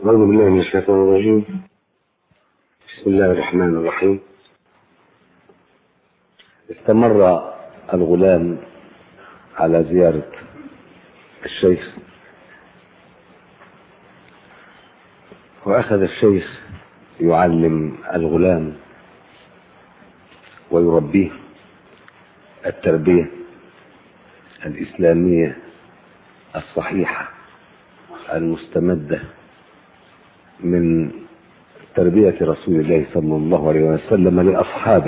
أعوذ بالله من الشيطان الرجيم بسم الله الرحمن الرحيم استمر الغلام على زيارة الشيخ وأخذ الشيخ يعلم الغلام ويربيه التربية الإسلامية الصحيحة المستمدة من تربية رسول الله صلى الله عليه وسلم لأصحابه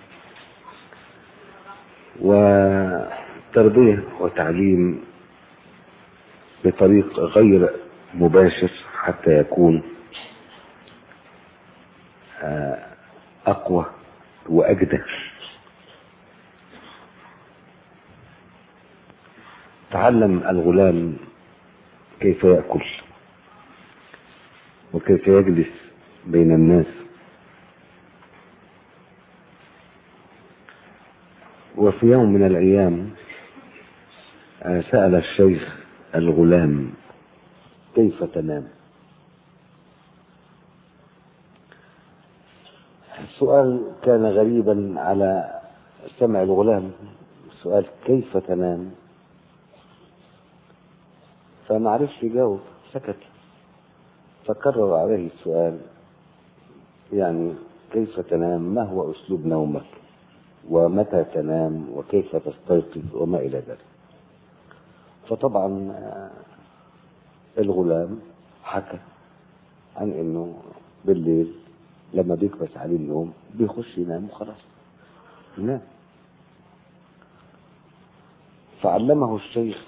وتربية وتعليم بطريق غير مباشر حتى يكون أقوى وأجدى تعلم الغلام كيف يأكل وكيف يجلس بين الناس وفي يوم من الأيام سأل الشيخ الغلام كيف تنام السؤال كان غريبا على سمع الغلام السؤال كيف تنام فما عرفش يجاوب سكت فكرر عليه السؤال يعني كيف تنام ما هو أسلوب نومك ومتى تنام وكيف تستيقظ وما إلى ذلك فطبعا الغلام حكى عن انه بالليل لما بيكبس عليه النوم بيخش ينام وخلاص ينام فعلمه الشيخ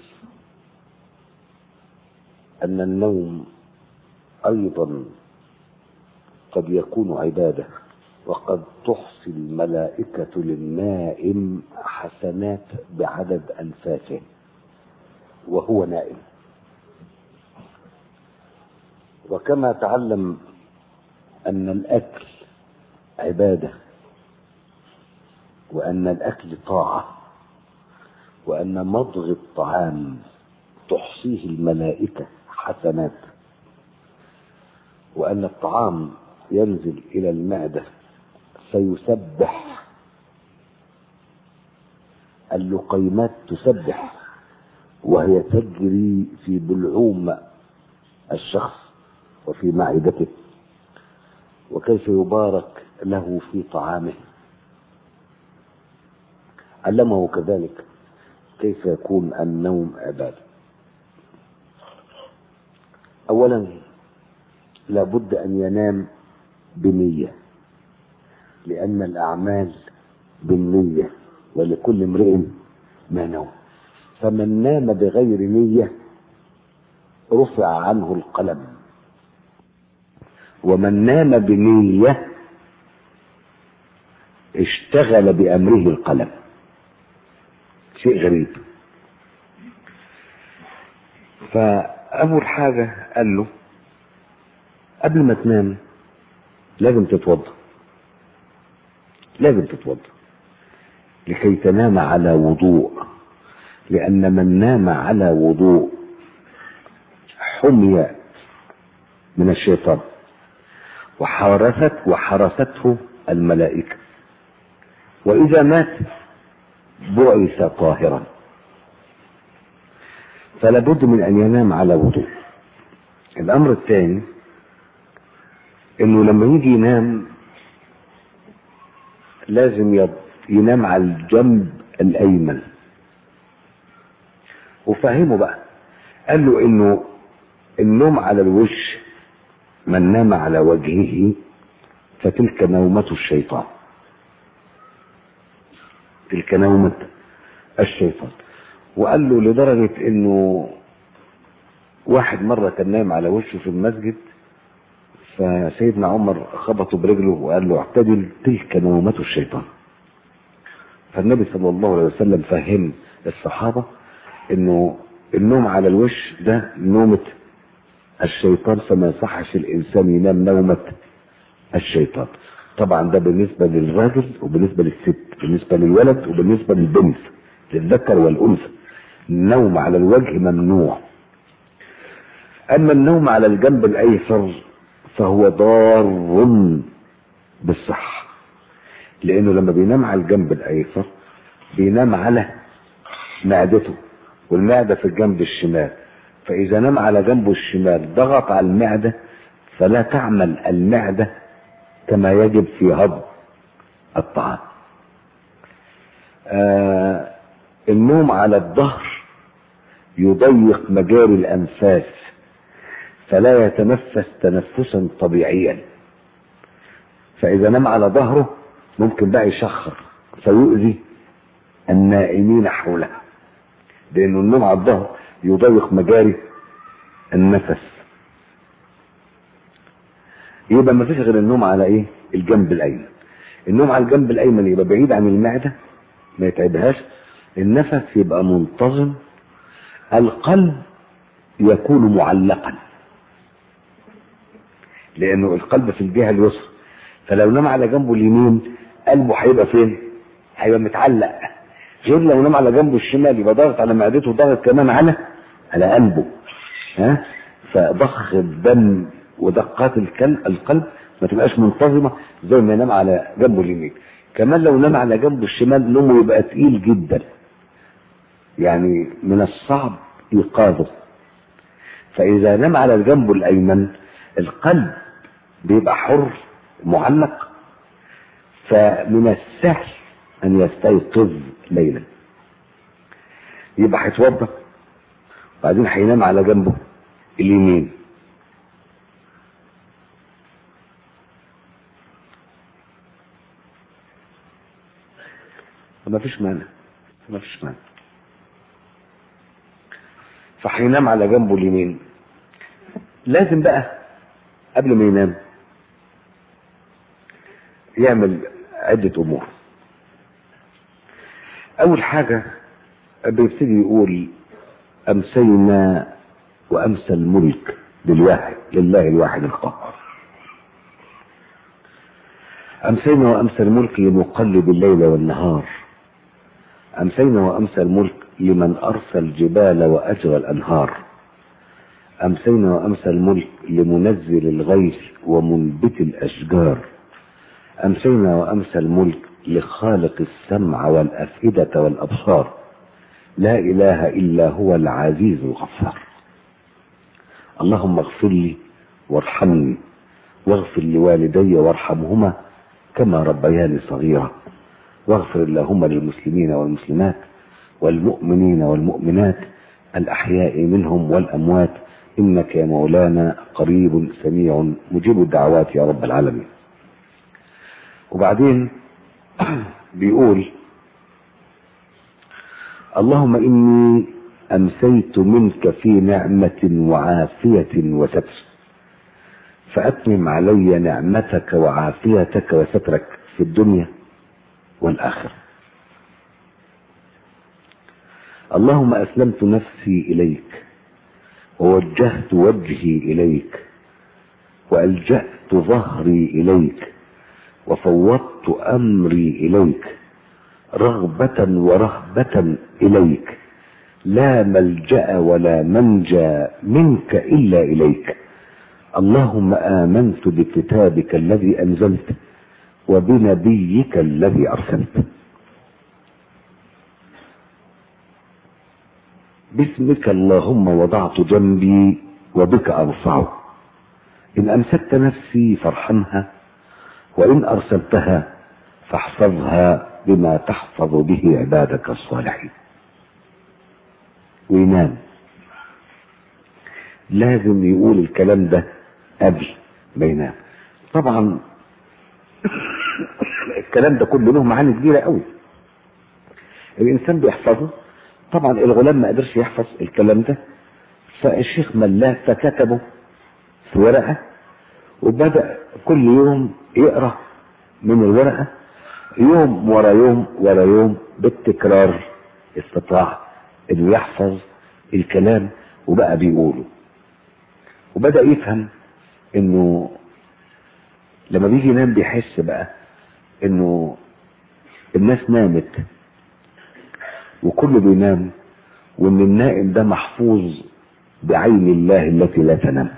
ان النوم ايضا قد يكون عباده وقد تحصي الملائكه للنائم حسنات بعدد انفاسه وهو نائم وكما تعلم ان الاكل عباده وان الاكل طاعه وان مضغ الطعام تحصيه الملائكه حسنات وان الطعام ينزل الى المعده فيسبح اللقيمات تسبح وهي تجري في بلعوم الشخص وفي معدته وكيف يبارك له في طعامه علمه كذلك كيف يكون النوم عباده اولا لابد ان ينام بنيه لان الاعمال بالنيه ولكل امرئ ما نوى فمن نام بغير نيه رفع عنه القلم ومن نام بنيه اشتغل بامره القلم شيء غريب فاول حاجه قال له قبل ما تنام لازم تتوضا لازم تتوضا لكي تنام على وضوء لأن من نام على وضوء حمي من الشيطان وحرست وحرسته الملائكة وإذا مات بعث طاهرا فلا بد من أن ينام على وضوء الأمر الثاني إنه لما يجي ينام لازم ينام على الجنب الأيمن وفهمه بقى قال له انه النوم على الوش من نام على وجهه فتلك نومة الشيطان تلك نومة الشيطان وقال له لدرجة انه واحد مرة كان نايم على وشه في المسجد فسيدنا عمر خبطه برجله وقال له اعتدل تلك نومة الشيطان فالنبي صلى الله عليه وسلم فهم الصحابة انه النوم على الوش ده نومة الشيطان فما يصحش الانسان ينام نومة الشيطان طبعا ده بالنسبة للراجل وبالنسبة للست بالنسبة للولد وبالنسبة للبنت للذكر والانثى النوم على الوجه ممنوع اما النوم على الجنب الايسر فهو ضار بالصحة لانه لما بينام على الجنب الايسر بينام على معدته والمعدة في الجنب الشمال فاذا نام على جنبه الشمال ضغط على المعدة فلا تعمل المعدة كما يجب في هضم الطعام آه النوم على الظهر يضيق مجاري الانفاس فلا يتنفس تنفسا طبيعيا فاذا نام على ظهره ممكن بقى يشخر فيؤذي النائمين حوله لانه النوم على الظهر يضيق مجاري النفس يبقى ما فيش غير النوم على ايه الجنب الايمن النوم على الجنب الايمن يبقى بعيد عن المعده ما يتعبهاش النفس يبقى منتظم القلب يكون معلقا لانه القلب في الجهه اليسرى فلو نام على جنبه اليمين قلبه هيبقى فين هيبقى متعلق غير لو نام على جنبه الشمال يبقى ضاغط على معدته ضاغط كمان على على قلبه ها فضخ الدم ودقات الكلب القلب ما تبقاش منتظمه زي ما ينام على جنبه اليمين كمان لو نام على جنبه الشمال نومه يبقى تقيل جدا يعني من الصعب ايقاظه فاذا نام على جنبه الايمن القلب بيبقى حر معلق فمن السهل ان يستيقظ ليلا يبقى هيتوضا وبعدين هينام على جنبه اليمين ما فيش مانع ما فيش مانع فهينام على جنبه اليمين لازم بقى قبل ما ينام يعمل عدة أمور أول حاجة بيبتدي يقول أمسينا وأمسى الملك للواحد لله الواحد القهار أمسينا وأمسى الملك لمقلب الليل والنهار أمسينا وأمسى الملك لمن أرسى الجبال وأجرى الأنهار أمسينا وأمسى الملك لمنزل الغيث ومنبت الأشجار أمسينا وأمسى الملك لخالق السمع والأفئدة والأبصار لا إله إلا هو العزيز الغفار اللهم اغفر لي وارحمني واغفر لوالدي وارحمهما كما ربياني صغيرا واغفر اللهم للمسلمين والمسلمات والمؤمنين والمؤمنات الأحياء منهم والأموات إنك يا مولانا قريب سميع مجيب الدعوات يا رب العالمين وبعدين بيقول اللهم إني أمسيت منك في نعمة وعافية وستر فأتمم علي نعمتك وعافيتك وسترك في الدنيا والآخرة اللهم أسلمت نفسي إليك ووجهت وجهي إليك وألجأت ظهري إليك وفوضت أمري إليك رغبة ورهبة إليك لا ملجأ ولا منجى منك إلا إليك اللهم آمنت بكتابك الذي أنزلت وبنبيك الذي أرسلت باسمك اللهم وضعت جنبي وبك أرفعه إن أمسكت نفسي فارحمها وإن أرسلتها فاحفظها بما تحفظ به عبادك الصالحين وينام لازم يقول الكلام ده قبل ما ينام طبعا الكلام ده كله له معاني كبيرة قوي الإنسان بيحفظه طبعا الغلام ما قدرش يحفظ الكلام ده فالشيخ ملاه فكتبه في ورقة وبدأ كل يوم يقرأ من الورقة يوم ورا يوم ورا يوم بالتكرار استطاع انه يحفظ الكلام وبقى بيقوله وبدأ يفهم انه لما بيجي ينام بيحس بقى انه الناس نامت وكله بينام وان النائم ده محفوظ بعين الله التي لا تنام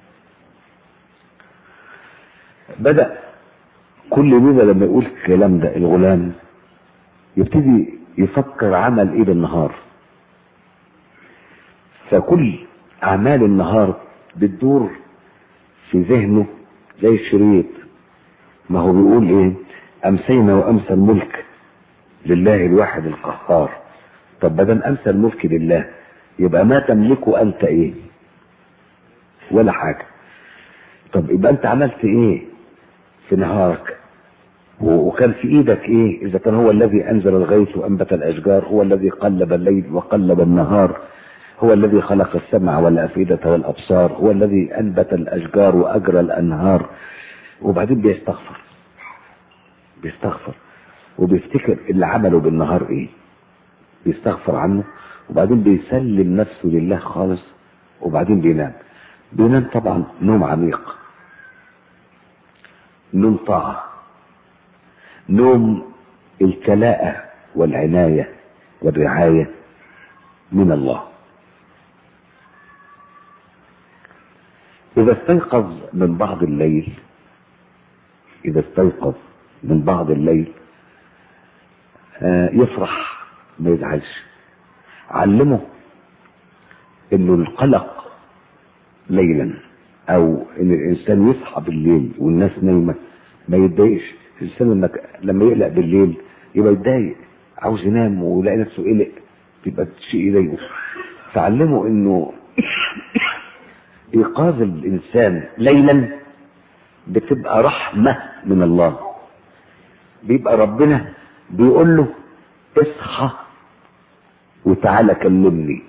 بدأ كل ليلة لما يقول الكلام ده الغلام يبتدي يفكر عمل ايه بالنهار فكل اعمال النهار بتدور في ذهنه زي الشريط ما هو بيقول ايه امسينا وامسى الملك لله الواحد القهار طب بدل امسى الملك لله يبقى ما تملكه انت ايه ولا حاجه طب يبقى انت عملت ايه في نهارك وكان في ايدك ايه اذا كان هو الذي انزل الغيث وانبت الاشجار هو الذي قلب الليل وقلب النهار هو الذي خلق السمع والافئده والابصار هو الذي انبت الاشجار واجرى الانهار وبعدين بيستغفر بيستغفر وبيفتكر اللي عمله بالنهار ايه بيستغفر عنه وبعدين بيسلم نفسه لله خالص وبعدين بينام بينام طبعا نوم عميق نوم طاعة نوم الكلاءة والعناية والرعاية من الله إذا استيقظ من بعض الليل إذا استيقظ من بعض الليل آه يفرح ما يزعلش علمه انه القلق ليلا او ان الانسان يصحى بالليل والناس نايمه ما يتضايقش الانسان لما لما يقلق بالليل يبقى يتضايق عاوز ينام ويلاقي نفسه قلق يبقى شيء يضايقه فعلمه انه ايقاظ الانسان ليلا بتبقى رحمه من الله بيبقى ربنا بيقول له اصحى وتعالى كلمني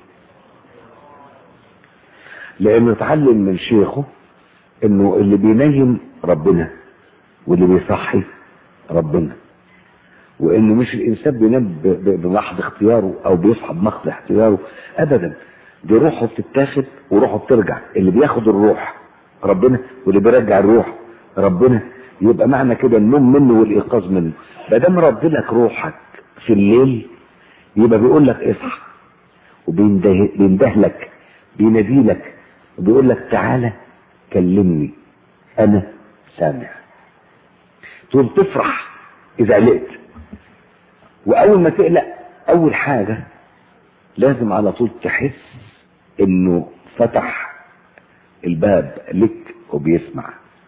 لانه اتعلم من شيخه انه اللي بينيم ربنا واللي بيصحي ربنا وانه مش الانسان بينام بمحض اختياره او بيصحى بمحض اختياره ابدا دي روحه بتتاخد وروحه بترجع اللي بياخد الروح ربنا واللي بيرجع الروح ربنا يبقى معنى كده النوم منه والايقاظ منه ما دام رد لك روحك في الليل يبقى بيقول لك اصحى وبينده لك بينادي لك وبيقول لك تعالى كلمني انا سامع تقوم تفرح اذا قلقت واول ما تقلق اول حاجه لازم على طول تحس انه فتح الباب لك وبيسمع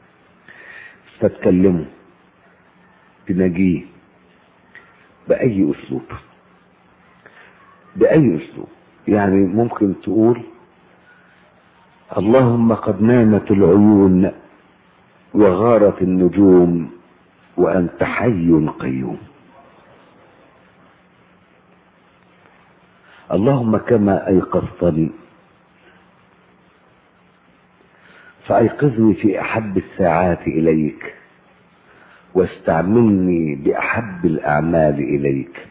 فتكلمه تناجيه بأي أسلوب بأي أسلوب يعني ممكن تقول اللهم قد نامت العيون وغارت النجوم وأنت حي قيوم اللهم كما أيقظتني فأيقظني في أحب الساعات إليك واستعملني بأحب الأعمال إليك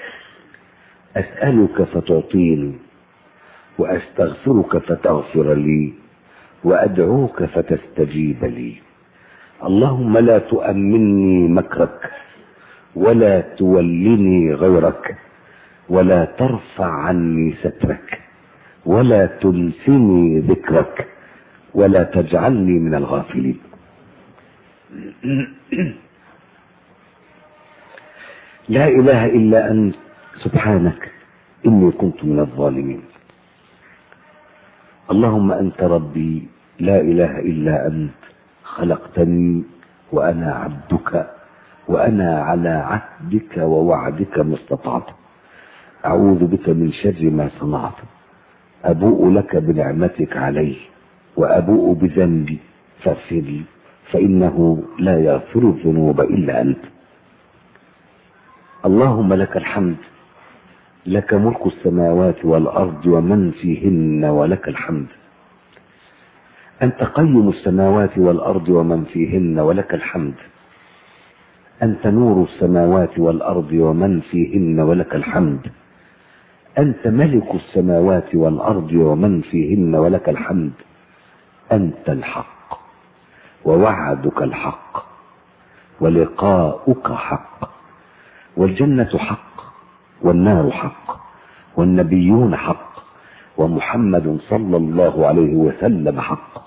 أسألك فتعطيني وأستغفرك فتغفر لي وأدعوك فتستجيب لي اللهم لا تؤمني مكرك ولا تولني غيرك ولا ترفع عني سترك ولا تنسني ذكرك ولا تجعلني من الغافلين لا اله الا انت سبحانك اني كنت من الظالمين اللهم انت ربي لا اله الا انت خلقتني وانا عبدك وانا على عهدك ووعدك ما استطعت اعوذ بك من شر ما صنعت ابوء لك بنعمتك علي وابوء بذنبي فاغفر لي فانه لا يغفر الذنوب الا انت اللهم لك الحمد لك ملك السماوات والارض ومن فيهن ولك الحمد انت قيم السماوات والارض ومن فيهن ولك الحمد انت نور السماوات والارض ومن فيهن ولك الحمد انت ملك السماوات والارض ومن فيهن ولك الحمد انت الحق ووعدك الحق ولقاؤك حق والجنه حق والنار حق والنبيون حق ومحمد صلى الله عليه وسلم حق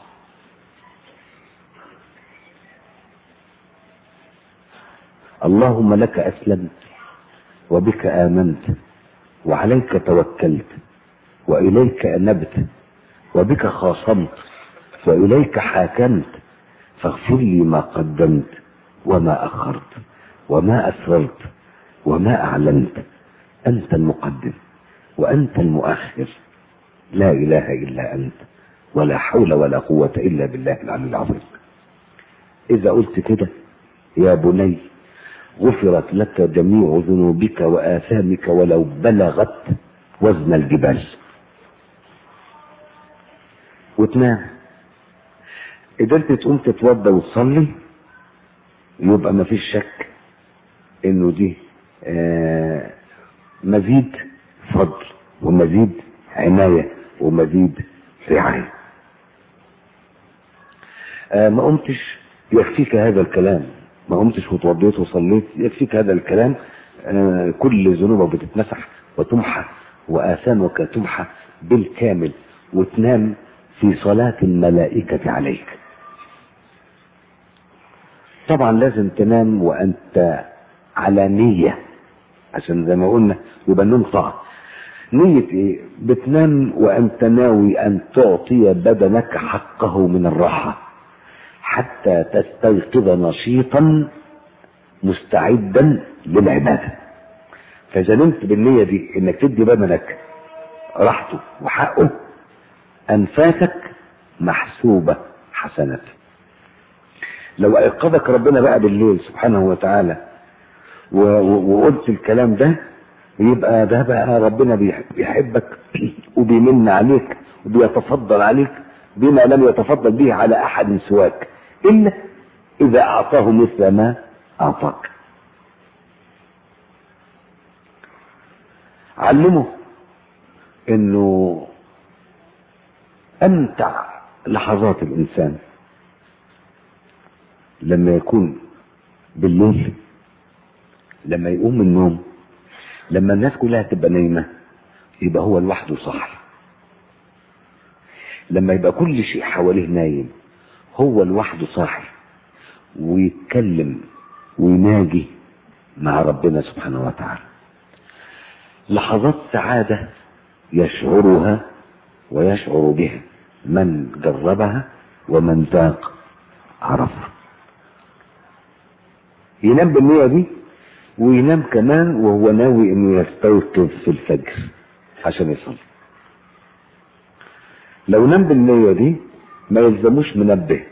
اللهم لك أسلمت وبك آمنت وعليك توكلت وإليك أنبت وبك خاصمت وإليك حاكمت فاغفر لي ما قدمت وما أخرت وما أسررت وما أعلنت أنت المقدم وأنت المؤخر لا إله إلا أنت ولا حول ولا قوة إلا بالله العلي العظيم إذا قلت كده يا بني غفرت لك جميع ذنوبك وآثامك ولو بلغت وزن الجبال وتنام قدرت تقوم تتوضى وتصلي يبقى ما فيش شك انه دي آه مزيد فضل ومزيد عناية ومزيد رعاية آه ما قمتش يكفيك هذا الكلام ما قمتش وتوضيت وصليت يكفيك هذا الكلام آه كل ذنوبك بتتمسح وتمحى وآثامك تمحى بالكامل وتنام في صلاة الملائكة عليك طبعا لازم تنام وانت على نية عشان زي ما قلنا يبقى النوم طاعة نية ايه بتنام وانت ناوي ان تعطي بدنك حقه من الراحة حتى تستيقظ نشيطا مستعدا للعبادة فاذا نمت بالنية دي انك تدي بدنك راحته وحقه انفاسك محسوبة حسنات لو ايقظك ربنا بقى بالليل سبحانه وتعالى وقلت الكلام ده يبقى ده بقى ربنا بيحبك وبيمن عليك وبيتفضل عليك بما لم يتفضل به على احد سواك الا اذا اعطاه مثل ما اعطاك علمه انه امتع لحظات الانسان لما يكون بالليل لما يقوم من النوم لما الناس كلها تبقى نايمه يبقى هو لوحده صاحي لما يبقى كل شيء حواليه نايم هو لوحده صاحي ويتكلم ويناجي مع ربنا سبحانه وتعالى لحظات سعادة يشعرها ويشعر بها من جربها ومن ذاق عرفها ينام بالنية دي وينام كمان وهو ناوي انه يستيقظ في الفجر عشان يصلي لو نام بالنية دي ما يلزموش منبه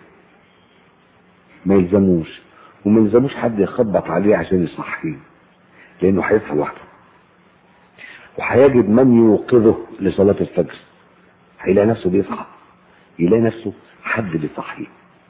ما يلزموش وما يلزموش حد يخبط عليه عشان يصحيه لانه هيصحى لوحده وهيجد من يوقظه لصلاة الفجر هيلاقي نفسه بيصحى يلاقي نفسه حد بيصحيه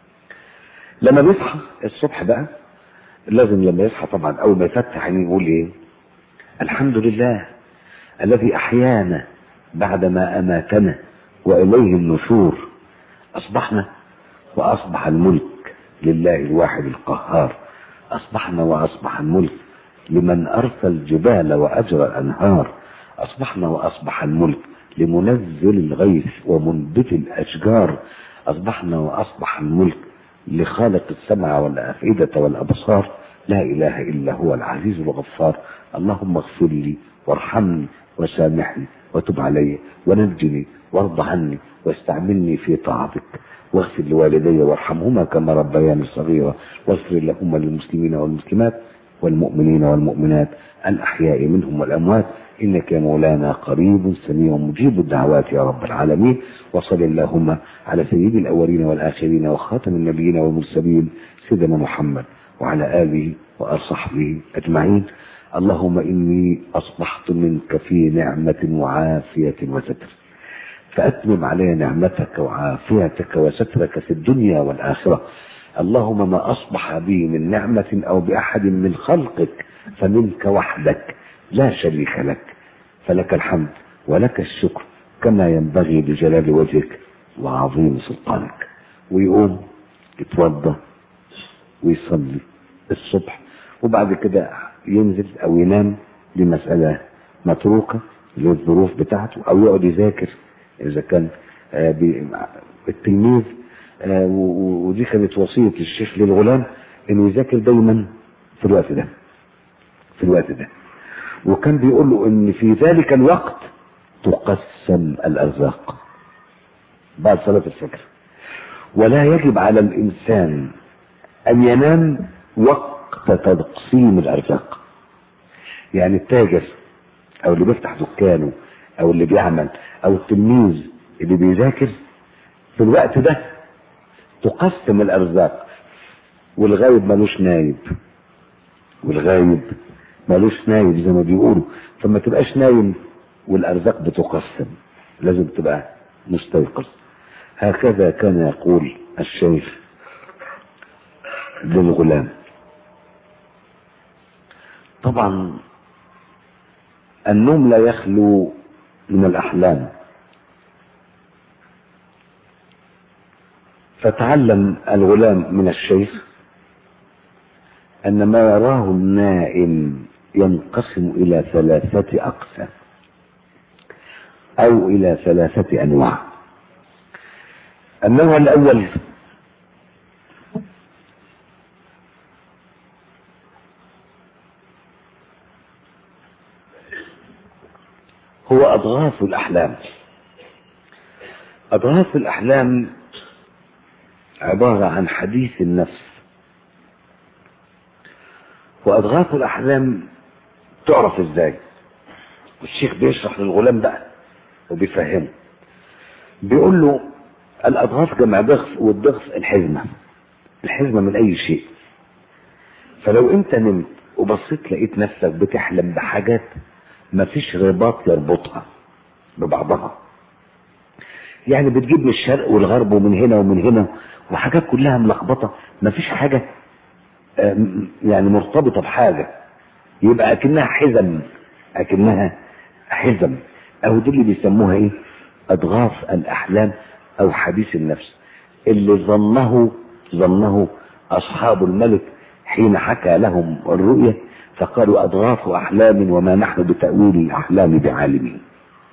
لما بيصحى الصبح بقى لازم لما يصحى طبعا اول ما يفتح عينيه يقول ايه الحمد لله الذي احيانا بعدما اماتنا واليه النشور اصبحنا واصبح الملك لله الواحد القهار اصبحنا واصبح الملك لمن ارسل الجبال واجرى الانهار اصبحنا واصبح الملك لمنزل الغيث ومنبت الاشجار اصبحنا واصبح الملك لخالق السمع والافئده والابصار لا اله الا هو العزيز الغفار اللهم اغفر لي وارحمني وسامحني وتب علي ونجني وارض عني واستعملني في طاعتك واغفر لوالدي وارحمهما كما ربياني صغيرا واغفر اللهم للمسلمين والمسلمات والمؤمنين والمؤمنات الأحياء منهم والأموات إنك يا مولانا قريب سميع مجيب الدعوات يا رب العالمين وصل اللهم على سيد الأولين والآخرين وخاتم النبيين والمرسلين سيدنا محمد وعلى آله وصحبه أجمعين اللهم إني أصبحت منك في نعمة وعافية وستر فأتمم علي نعمتك وعافيتك وسترك في الدنيا والآخرة اللهم ما أصبح بي من نعمة أو بأحد من خلقك فمنك وحدك لا شريك لك فلك الحمد ولك الشكر كما ينبغي لجلال وجهك وعظيم سلطانك ويقوم يتوضا ويصلي الصبح وبعد كده ينزل او ينام لمسألة متروكة للظروف بتاعته او يقعد يذاكر اذا كان آه، بي- التلميذ آه، و- و- ودي كانت وصيه الشيخ للغلام انه يذاكر دايما في الوقت ده في الوقت ده وكان بيقول له ان في ذلك الوقت تقسم الارزاق بعد صلاه الفجر ولا يجب على الانسان ان ينام وقت تقسيم الارزاق يعني التاجر او اللي بيفتح دكانه او اللي بيعمل او التلميذ اللي بيذاكر في الوقت ده تقسم الارزاق والغايب ملوش نايب والغايب ملوش نايب زي ما بيقولوا فما تبقاش نايم والارزاق بتقسم لازم تبقى مستيقظ هكذا كان يقول الشيخ للغلام طبعا النوم لا يخلو من الاحلام فتعلم الغلام من الشيخ ان ما يراه النائم ينقسم الى ثلاثه اقسام او الى ثلاثه انواع النوع الاول هو اضغاث الاحلام اضغاث الاحلام عباره عن حديث النفس واضغاث الاحلام تعرف ازاي والشيخ بيشرح للغلام بقى وبيفهمه بيقول له الاضغاث جمع ضغط والضغط الحزمه الحزمه من اي شيء فلو انت نمت وبصيت لقيت نفسك بتحلم بحاجات مفيش رباط يربطها ببعضها يعني بتجيب من الشرق والغرب ومن هنا ومن هنا وحاجات كلها ملخبطه مفيش حاجه آم، يعني مرتبطه بحاجه يبقى اكنها حزم اكنها حزم او دي اللي بيسموها ايه اضغاث الاحلام او حديث النفس اللي ظنه ظنه اصحاب الملك حين حكى لهم الرؤيا فقالوا اضغاث احلام وما نحن بتاويل الاحلام بعالمين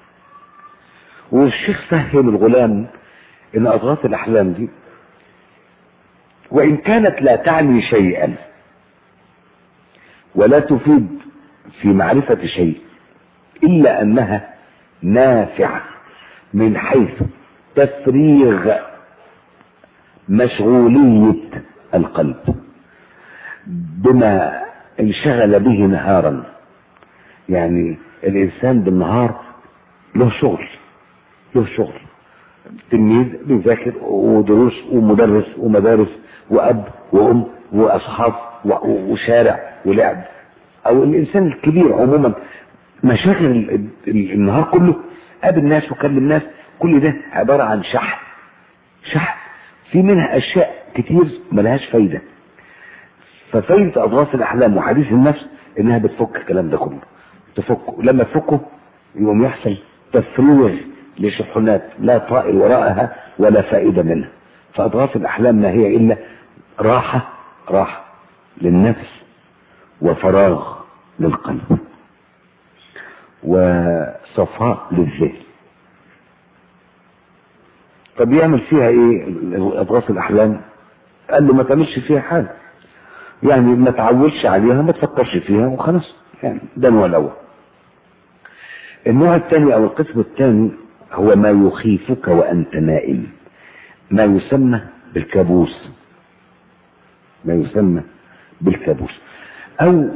والشيخ فهم الغلام ان اضغاث الاحلام دي وان كانت لا تعني شيئا ولا تفيد في معرفة شيء الا انها نافعة من حيث تفريغ مشغولية القلب بما انشغل به نهارا يعني الانسان بالنهار له شغل له شغل تلميذ بيذاكر ودروس ومدرس ومدارس واب وام واصحاب و- وشارع ولعب او الانسان الكبير عموما مشاغل ال- ال- النهار كله قابل ناس وكلم ناس كل ده عباره عن شحن شحن في منها اشياء كتير ملهاش فايده ففايده اضغاث الاحلام وحديث النفس انها بتفك الكلام ده كله تفكه لما تفكه يقوم يحصل تفريغ لشحنات لا طائر وراءها ولا فائده منها فاضغاث الاحلام ما هي الا راحه راحه للنفس وفراغ للقلب وصفاء للذهن طب يعمل فيها ايه اضغاث الاحلام قال له ما تعملش فيها حاجه يعني ما تعولش عليها ما تفكرش فيها وخلاص يعني ده النوع الاول النوع الثاني او القسم الثاني هو ما يخيفك وانت نائم ما يسمى بالكابوس ما يسمى بالكابوس او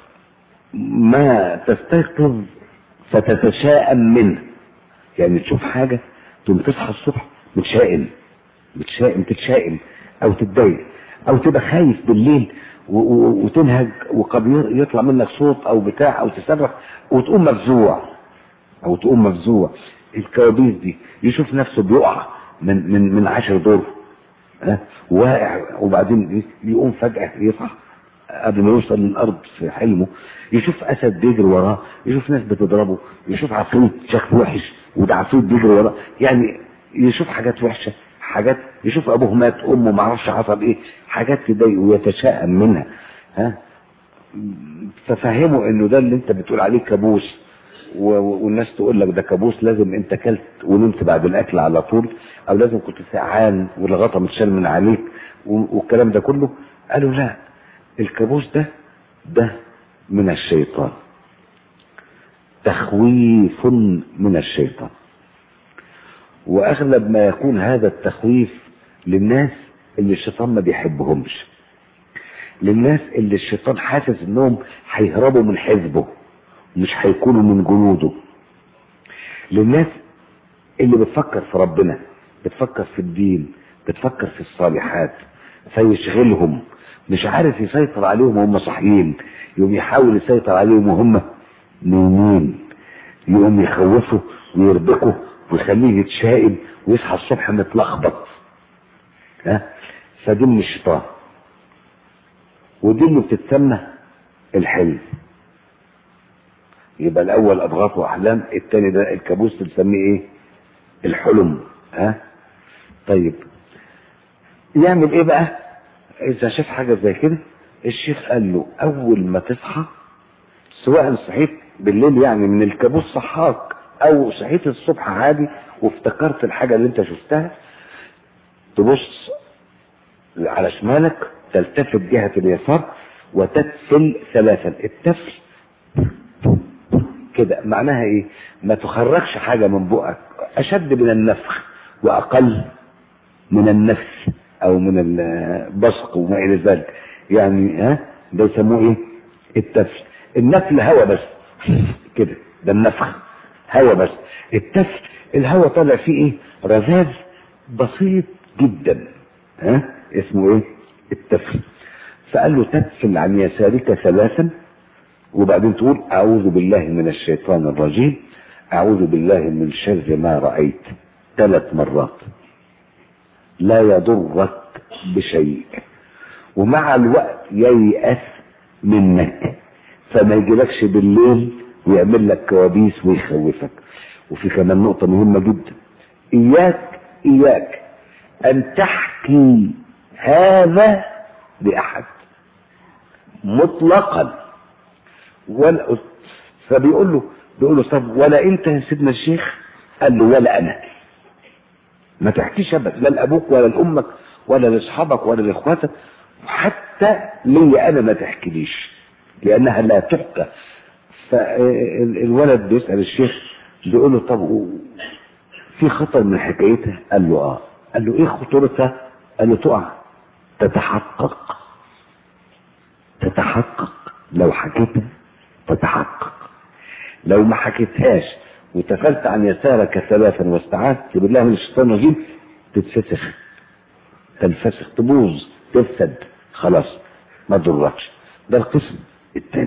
ما تستيقظ فتتشائم منه يعني تشوف حاجة تقوم تصحى الصبح متشائم متشائم تتشائم او تتضايق او تبقى خايف بالليل و- و- وتنهج وقد ي- يطلع منك صوت او بتاع او تصرخ وتقوم مفزوع او تقوم مفزوع الكوابيس دي يشوف نفسه بيقع من من من عشر دور ها واقع وبعدين يقوم فجأة يصحى قبل ما يوصل للأرض في حلمه يشوف أسد بيجري وراه يشوف ناس بتضربه يشوف عفريت شكله وحش وده عفريت بيجري وراه يعني يشوف حاجات وحشة حاجات يشوف أبوه مات أمه ما اعرفش حصل إيه حاجات تضايقه ويتشائم منها ها ففهمه إنه ده اللي أنت بتقول عليه كابوس و- و- والناس تقول لك ده كابوس لازم انت كلت ونمت بعد الاكل على طول او لازم كنت سقعان والغطا متشال من عليك و- والكلام ده كله قالوا لا الكابوس ده ده من الشيطان تخويف من الشيطان واغلب ما يكون هذا التخويف للناس اللي الشيطان ما بيحبهمش للناس اللي الشيطان حاسس انهم هيهربوا من حزبه مش هيكونوا من جنوده للناس اللي بتفكر في ربنا بتفكر في الدين بتفكر في الصالحات فيشغلهم مش عارف يسيطر عليهم وهم صاحيين يقوم يحاول يسيطر عليهم وهم نايمين يقوم يخوفه ويربكه ويخليه يتشائم ويصحى الصبح متلخبط ها فدي من الشيطان ودي اللي بتتسمى الحلم يبقى الاول اضغاث واحلام الثاني ده الكابوس بنسميه ايه الحلم ها طيب يعمل ايه بقى اذا شاف حاجه زي كده الشيخ قال له اول ما تصحى سواء صحيت بالليل يعني من الكابوس صحاك او صحيت الصبح عادي وافتكرت الحاجه اللي انت شفتها تبص على شمالك تلتفت جهة اليسار وتتفل ثلاثا التفل كده معناها ايه ما تخرجش حاجة من بقك اشد من النفخ واقل من النفس او من البصق وما الى ذلك يعني ها ده يسموه ايه التفل النفل هوا بس كده ده النفخ هوا بس التفل الهوا طالع فيه ايه رذاذ بسيط جدا ها اسمه ايه التفل فقال له تتفل عن يسارك ثلاثا وبعدين تقول اعوذ بالله من الشيطان الرجيم اعوذ بالله من شر ما رايت ثلاث مرات لا يضرك بشيء ومع الوقت ييأس منك فما يجيلكش بالليل ويعمل لك كوابيس ويخوفك وفي كمان نقطة مهمة جدا إياك إياك أن تحكي هذا لأحد مطلقا ولا فبيقول له بيقول له طب ولا أنت يا سيدنا الشيخ؟ قال له ولا أنا ما تحكيش أبدا لا لأبوك ولا لأمك ولا لأصحابك ولا لإخواتك حتى لي أنا ما تحكيليش لأنها لا تحكى فالولد بيسأل الشيخ بيقول له طب في خطر من حكايتها؟ قال له اه قال له ايه خطورتها؟ قال له تقع تتحقق تتحقق لو حكيتها تتحقق لو ما حكيتهاش وتفلت عن يسارك ثلاثا واستعاذت بالله من الشيطان الرجيم تتفسخ تنفسخ تبوظ تفسد خلاص ما تضركش ده القسم الثالث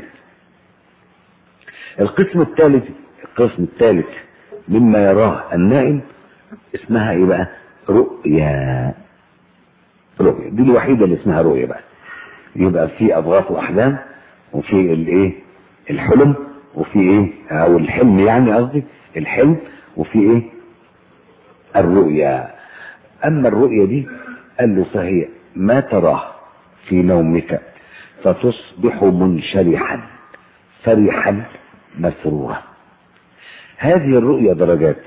القسم الثالث القسم الثالث مما يراه النائم اسمها ايه بقى رؤيا رؤيا دي الوحيدة اللي اسمها رؤيا بقى يبقى في اضغاث واحلام وفي الايه الحلم وفي ايه او الحلم يعني قصدي الحلم وفي ايه الرؤيا اما الرؤيا دي قال له فهي ما تراه في نومك فتصبح منشرحا فرحا مسرورا هذه الرؤيا درجات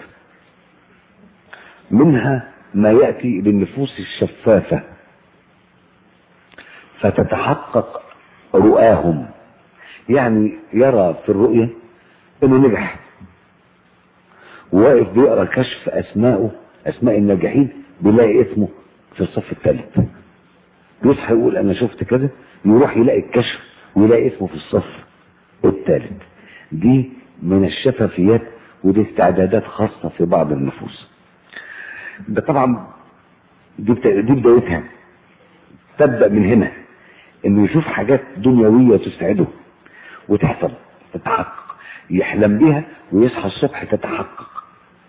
منها ما يأتي للنفوس الشفافة فتتحقق رؤاهم يعني يرى في الرؤية انه نجح واقف بيقرا كشف اسمائه اسماء الناجحين بيلاقي اسمه في الصف الثالث يصحى يقول انا شفت كذا يروح يلاقي الكشف ويلاقي اسمه في الصف الثالث دي من الشفافيات ودي استعدادات خاصة في بعض النفوس ده طبعا دي دي بدايتها تبدأ من هنا انه يشوف حاجات دنيوية تسعده وتحصل تتحقق يحلم بها ويصحى الصبح تتحقق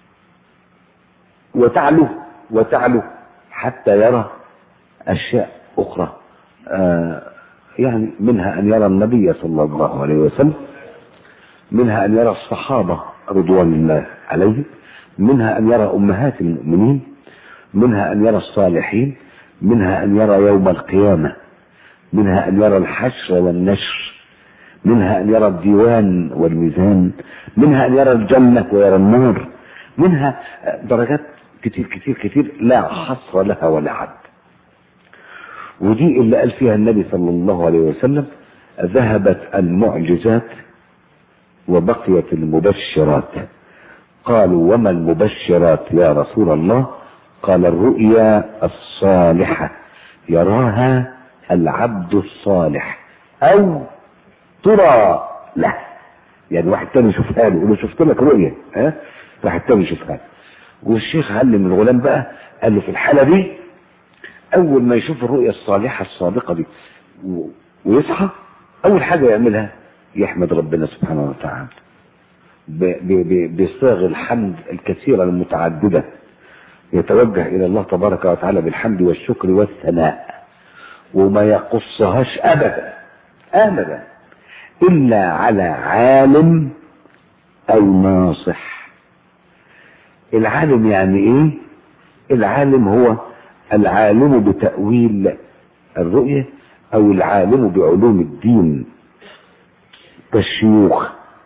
وتعلو وتعلو حتى يرى اشياء اخرى آه يعني منها ان يرى النبي صلى الله عليه وسلم منها ان يرى الصحابه رضوان الله عليهم منها ان يرى امهات المؤمنين منها ان يرى الصالحين منها ان يرى يوم القيامه منها ان يرى الحشر والنشر منها أن يرى الديوان والميزان منها أن يرى الجنة ويرى النار منها درجات كتير كتير كتير لا حصر لها ولا عد ودي اللي قال فيها النبي صلى الله عليه وسلم ذهبت المعجزات وبقيت المبشرات قالوا وما المبشرات يا رسول الله قال الرؤيا الصالحة يراها العبد الصالح أو ترى له يعني واحد تاني يشوفها له يقول له شفت لك رؤية ها واحد تاني يشوفها له والشيخ علم الغلام بقى قال له في الحالة دي أول ما يشوف الرؤية الصالحة الصادقة دي و- ويصحى أول حاجة يعملها يحمد ربنا سبحانه وتعالى ب- ب- ب- بصيغ الحمد الكثيرة المتعددة يتوجه إلى الله تبارك وتعالى بالحمد والشكر والثناء وما يقصهاش أبدا أبدا إلا على عالم أو ناصح العالم يعني إيه؟ العالم هو العالم بتأويل الرؤية أو العالم بعلوم الدين كالشيوخ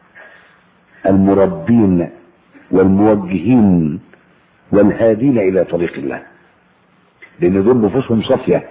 المربين والموجهين والهادين إلى طريق الله لأن دول نفوسهم صافية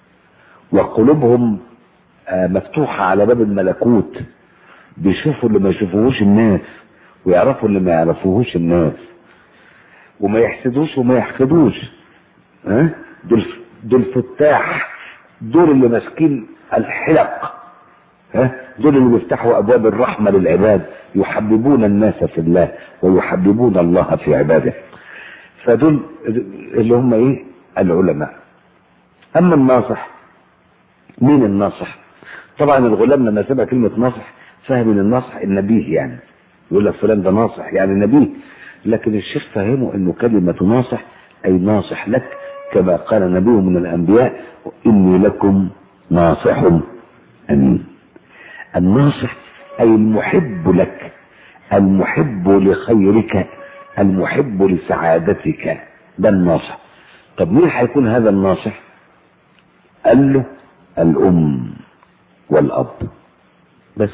وقلوبهم آه، مفتوحة على باب الملكوت بيشوفوا اللي ما يشوفوهوش الناس ويعرفوا اللي ما يعرفوهوش الناس وما يحسدوش وما يحقدوش ها دول دول فتاح دول اللي ماسكين الحلق ها دول اللي بيفتحوا ابواب الرحمه للعباد يحببون الناس في الله ويحببون الله في عباده فدول اللي هم ايه العلماء اما الناصح مين الناصح طبعا الغلام لما سمع كلمه ناصح فهم ان الناصح النبيه يعني يقول لك فلان ده ناصح يعني نبيه لكن الشيخ فهمه انه كلمه ناصح اي ناصح لك كما قال نبي من الانبياء اني لكم ناصح امين الناصح اي المحب لك المحب لخيرك المحب لسعادتك ده الناصح طب مين هيكون هذا الناصح قال له الام والاب بس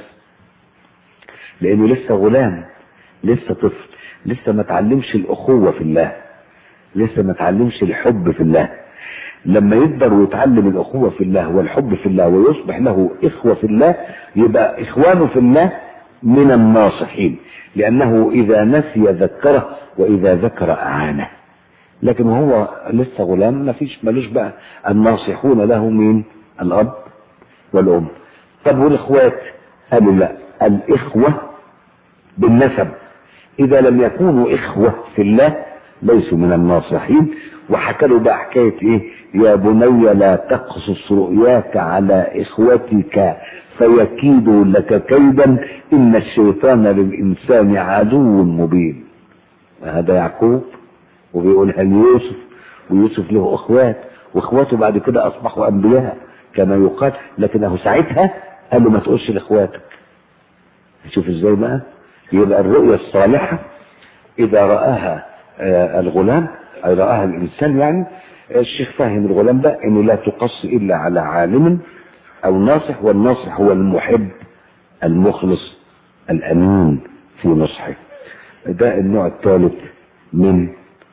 لانه لسه غلام لسه طفل لسه ما تعلمش الاخوه في الله لسه ما تعلمش الحب في الله لما يكبر ويتعلم الاخوه في الله والحب في الله ويصبح له اخوه في الله يبقى اخوانه في الله من الناصحين لانه اذا نسي ذكره واذا ذكر اعانه لكن هو لسه غلام ما فيش ملوش بقى الناصحون له مين الاب والام طب والاخوات قالوا لا الاخوه بالنسب اذا لم يكونوا اخوه في الله ليسوا من الناصحين وحكى له بقى حكايه ايه يا بني لا تقصص رؤياك على اخوتك فيكيدوا لك كيدا ان الشيطان للانسان عدو مبين هذا يعقوب وبيقولها ليوسف ويوسف له اخوات واخواته بعد كده اصبحوا انبياء كما يقال لكنه ساعتها قال له ما تقولش لاخواتك شوف ازاي بقى يبقى الرؤيا الصالحه اذا راها آه الغلام اي راها الانسان يعني الشيخ فاهم الغلام ده انه لا تقص الا على عالم او ناصح والناصح هو المحب المخلص الامين في نصحه ده النوع الثالث من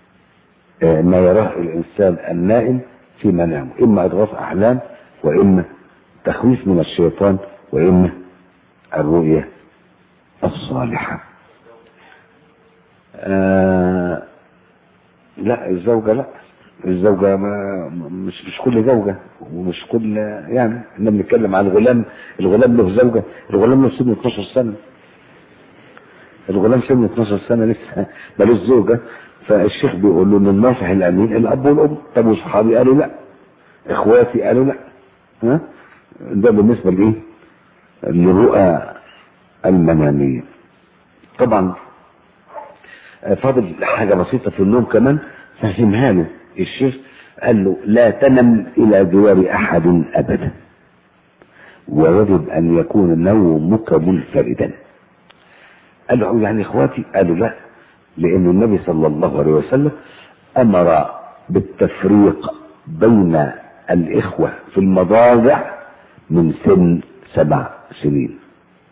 آه ما يراه الانسان النائم في منامه اما اضغاث احلام واما تخويف من الشيطان واما الرؤيه الصالحه آه لا الزوجة لا الزوجة ما مش مش كل زوجة ومش كل يعني احنا بنتكلم عن الغلام الغلام له زوجة الغلام له سن 12 سنة الغلام سن 12 سنة لسه مالوش زوجة فالشيخ بيقول له ان الناصح الامين الاب والام طب وصحابي قالوا لا اخواتي قالوا لا ها ده بالنسبة لايه؟ للرؤى المنامية طبعا فاضل حاجة بسيطة في النوم كمان فهمها له الشيخ قال له لا تنم إلى جوار أحد أبدا ويجب أن يكون نومك منفردا قال له يعني إخواتي قالوا لا لأن النبي صلى الله عليه وسلم أمر بالتفريق بين الإخوة في المضاجع من سن سبع سنين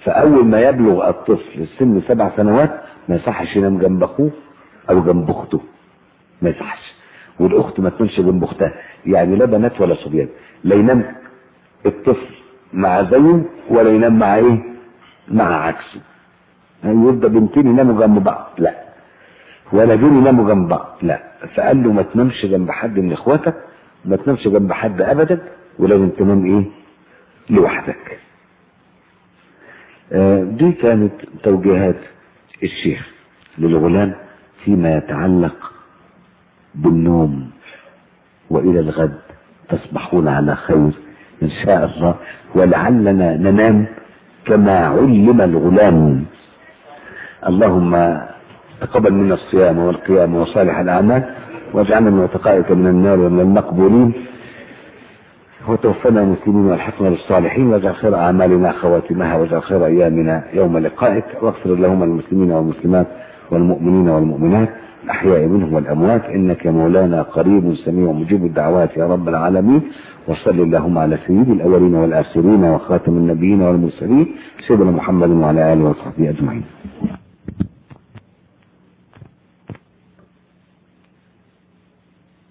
فاول ما يبلغ الطفل سن سبع سنوات ما يصحش ينام جنب اخوه او جنب اخته ما يصحش والاخت ما تنامش جنب اختها يعني لا بنات ولا صبيان لا ينام الطفل مع زين ولا ينام مع ايه مع عكسه يعني يبدا بنتين يناموا جنب بعض لا ولا دول يناموا جنب بعض لا فقال له ما تنامش جنب حد من اخواتك ما تنامش جنب حد ابدا ولازم تنام ايه لوحدك آه دي كانت توجيهات الشيخ للغلام فيما يتعلق بالنوم والى الغد تصبحون على خير ان شاء الله ولعلنا ننام كما علم الغلام اللهم تقبل منا الصيام والقيام وصالح الاعمال واجعلنا من عتقائك من النار ومن المقبولين وتوفنا مسلمين والحقنا بالصالحين واجعل خير اعمالنا خواتمها واجعل خير ايامنا يوم لقائك واغفر اللهم للمسلمين والمسلمات والمؤمنين والمؤمنات الاحياء منهم والاموات انك يا مولانا قريب سميع مجيب الدعوات يا رب العالمين وصل اللهم على سيد الاولين والاخرين وخاتم النبيين والمرسلين سيدنا محمد وعلى اله وصحبه اجمعين